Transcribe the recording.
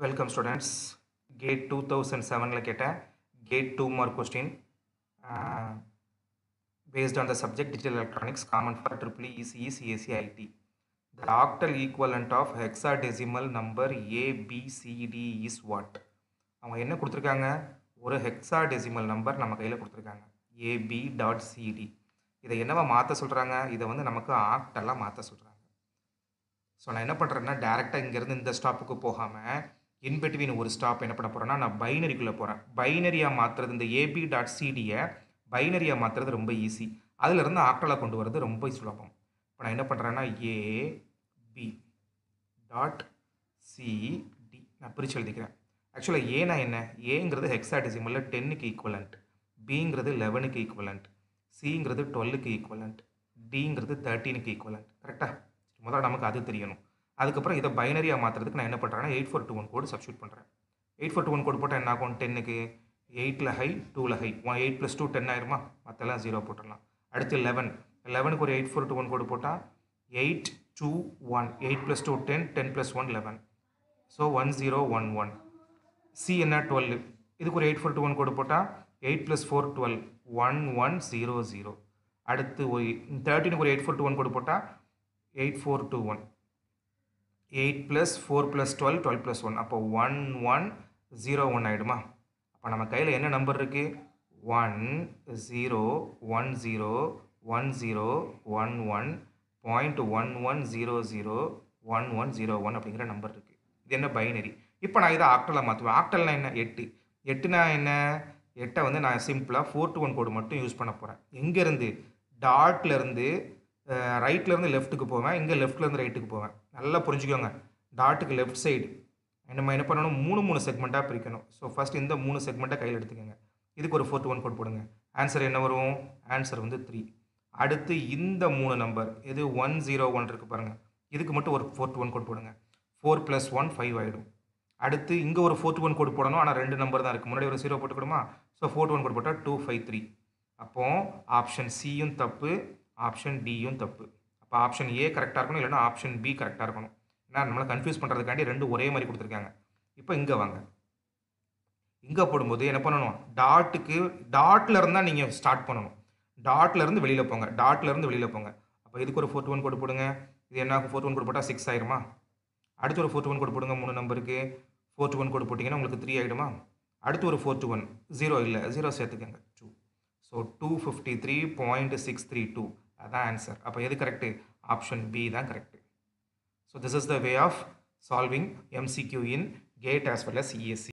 Welcome students GATE two thousand செவனில் கேட்ட GATE two mark question based on the subject digital electronics common for triple ECE CSE IT. The octal equivalent of hexadecimal number A B C D is what? அவங்க என்ன கொடுத்துருக்காங்க ஒரு hexadecimal number நம்ம கையில் கொடுத்துருக்காங்க AB dot CD இதை என்னவா மாற்ற சொல்கிறாங்க இதை வந்து நமக்கு ஆக்டெல்லாம் மாற்ற சொல்கிறாங்க ஸோ நான் என்ன பண்ணுறேன்னா டேரெக்டாக இங்கேருந்து இந்த ஸ்டாப்புக்கு போகாமல் இன்பிட்வீன் ஒரு ஸ்டாப் என்ன பண்ண போகிறேன்னா நான் பைனரிக்குள்ளே போகிறேன் பைனரியாக மாற்றுறது இந்த ஏபி டாட் சிடியை பைனரியாக மாற்றுறது ரொம்ப ஈஸி அதிலிருந்து ஆக்டலாக கொண்டு வரது ரொம்ப சுலபம் இப்போ நான் என்ன பண்ணுறேன்னா ஏ பி டாட் சிடி நான் பிரித்து எழுதிக்கிறேன் ஆக்சுவலாக ஏனா என்ன ஏங்கிறது ஹெக்ஸாடெசிமலில் டென்னுக்கு ஈக்குவலண்ட் பிங்கிறது லெவனுக்கு ஈக்குவலண்ட் சிங்கிறது டுவெல்லுக்கு ஈக்குவலண்ட் டிங்கிறது தேர்ட்டீனுக்கு ஈக்குவலண்ட் கரெக்டாக முதல்ல நமக்கு அது தெரியணும் அதுக்கப்புறம் இதை பைனரியாக மாற்றுறதுக்கு நான் என்ன பண்ணுறேன்னா eight four two one code substitute பண்ணுறேன் eight four two one code போட்டால் என்ன ஆகும் டென்னுக்கு எயிட்டில் ஹை டூவில் high one eight plus two ten ஆயிருமா மற்றெல்லாம் ஜீரோ போட்டுடலாம் அடுத்து லெவன் லெவனுக்கு ஒரு eight four two one code போட்டால் eight two one eight plus two ten ten plus one eleven so one zero one one C என்ன twelve இதுக்கு ஒரு eight four two one code போட்டால் eight plus four twelve one one zero zero அடுத்து ஒரு தேர்ட்டினுக்கு ஒரு eight four two one code போட்டால் eight four two one eight plus four plus twelve twelve plus one அப்போ one one zero one ஆகிடுமா அப்போ நம்ம கையில் என்ன நம்பர் இருக்குது one zero one zero one zero one one point one one zero zero one one zero one அப்படிங்கிற number இருக்குது இது என்ன பைனரி இப்போ நான் இதை ஆக்டலில் மாற்றுவேன் ஆக்டல்னா என்ன எட்டு எட்டுனா என்ன எட்டை வந்து நான் சிம்பிளாக ஃபோர் டு ஒன் கோடு மட்டும் யூஸ் பண்ண போகிறேன் எங்கேருந்து டாட்லேருந்து ரைட்லேருந்து லெஃப்ட்டுக்கு போவேன் இங்கே லெஃப்ட்லேருந்து ரைட்டுக்கு போவேன் நல்லா புரிஞ்சுக்கோங்க டாட்டுக்கு லெஃப்ட் சைடு நம்ம என்ன பண்ணணும் மூணு மூணு செக்மெண்ட்டாக பிரிக்கணும் ஸோ ஃபஸ்ட் இந்த மூணு செக்மெண்ட்டை கையில் எடுத்துக்கோங்க இதுக்கு ஒரு ஃபோர் டு ஒன் கோட் போடுங்க ஆன்சர் என்ன வரும் ஆன்சர் வந்து த்ரீ அடுத்து இந்த மூணு நம்பர் இது ஒன் ஜீரோ ஒன் இருக்குது பாருங்கள் இதுக்கு மட்டும் ஒரு ஃபோர் டு ஒன் கோட் போடுங்க ஃபோர் ப்ளஸ் ஒன் ஃபைவ் ஆகிடும் அடுத்து இங்கே ஒரு ஃபோர் டு ஒன் கோட் போடணும் ஆனால் ரெண்டு நம்பர் தான் இருக்குது முன்னாடி ஒரு ஜீரோ போட்டுக்கணுமா so four two one code போட்டால் டூ ஃபைவ் த்ரீ அப்போது ஆப்ஷன் சியும் தப்பு ஆப்ஷன் டியும் தப்பு அப்போ ஆப்ஷன் ஏ கரெக்டாக இருக்கணும் இல்லைனா ஆப்ஷன் பி கரெக்டாக இருக்கணும் ஏன்னா நம்மளை கன்ஃபியூஸ் பண்ணுறதுக்காண்டி ரெண்டு ஒரே மாதிரி கொடுத்துருக்காங்க இப்போ இங்கே வாங்க இங்கே போடும்போது என்ன பண்ணணும் டாட்டுக்கு டாட்டில் இருந்தால் நீங்கள் ஸ்டார்ட் பண்ணணும் டாட்டில் இருந்து வெளியில் போங்க டாட்டில் இருந்து வெளியில் போங்க அப்போ இதுக்கு ஒரு ஃபோர் ஒன் கோடு போடுங்க இது என்ன ஃபோர் ஒன் கோடு போட்டால் சிக்ஸ் ஆயிருமா அடுத்து ஒரு ஃபோர் ஒன் கோடு போடுங்க மூணு நம்பருக்கு ஃபோர் ஒன் கோடு போட்டிங்கன்னா உங்களுக்கு த்ரீ ஆகிடுமா அடுத்து ஒரு ஃபோர் ஒன் ஜீரோ இல்லை ஜீரோ சேர்த்துக்கங்க two so two fifty three point six three two அதான் ஆன்சர் அப்போ எது கரெக்டு ஆப்ஷன் பி தான் correct so this is the way of solving MCQ in GATE as well as ESC